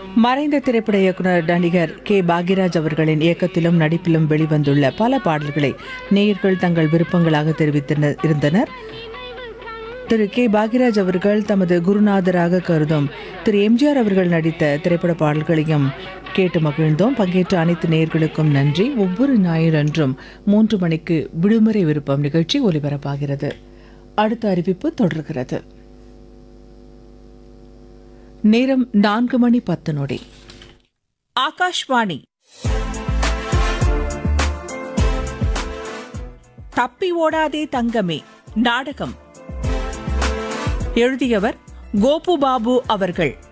மறைந்த திரைப்பட இயக்குனர் நடிகர் கே பாக்யராஜ் அவர்களின் இயக்கத்திலும் நடிப்பிலும் வெளிவந்துள்ள பல பாடல்களை நேயர்கள் தங்கள் விருப்பங்களாக தெரிவித்தனர் இருந்தனர் திரு கே பாக்யராஜ் அவர்கள் தமது குருநாதராக கருதும் திரு எம்ஜிஆர் அவர்கள் நடித்த திரைப்பட பாடல்களையும் கேட்டு மகிழ்ந்தோம் பங்கேற்ற அனைத்து நேயர்களுக்கும் நன்றி ஒவ்வொரு ஞாயிறன்றும் மூன்று மணிக்கு விடுமுறை விருப்பம் நிகழ்ச்சி ஒலிபரப்பாகிறது அடுத்த அறிவிப்பு தொடர்கிறது நேரம் நான்கு மணி பத்து நொடி ஆகாஷ்வாணி தப்பி ஓடாதே தங்கமே நாடகம் எழுதியவர் கோபு பாபு அவர்கள்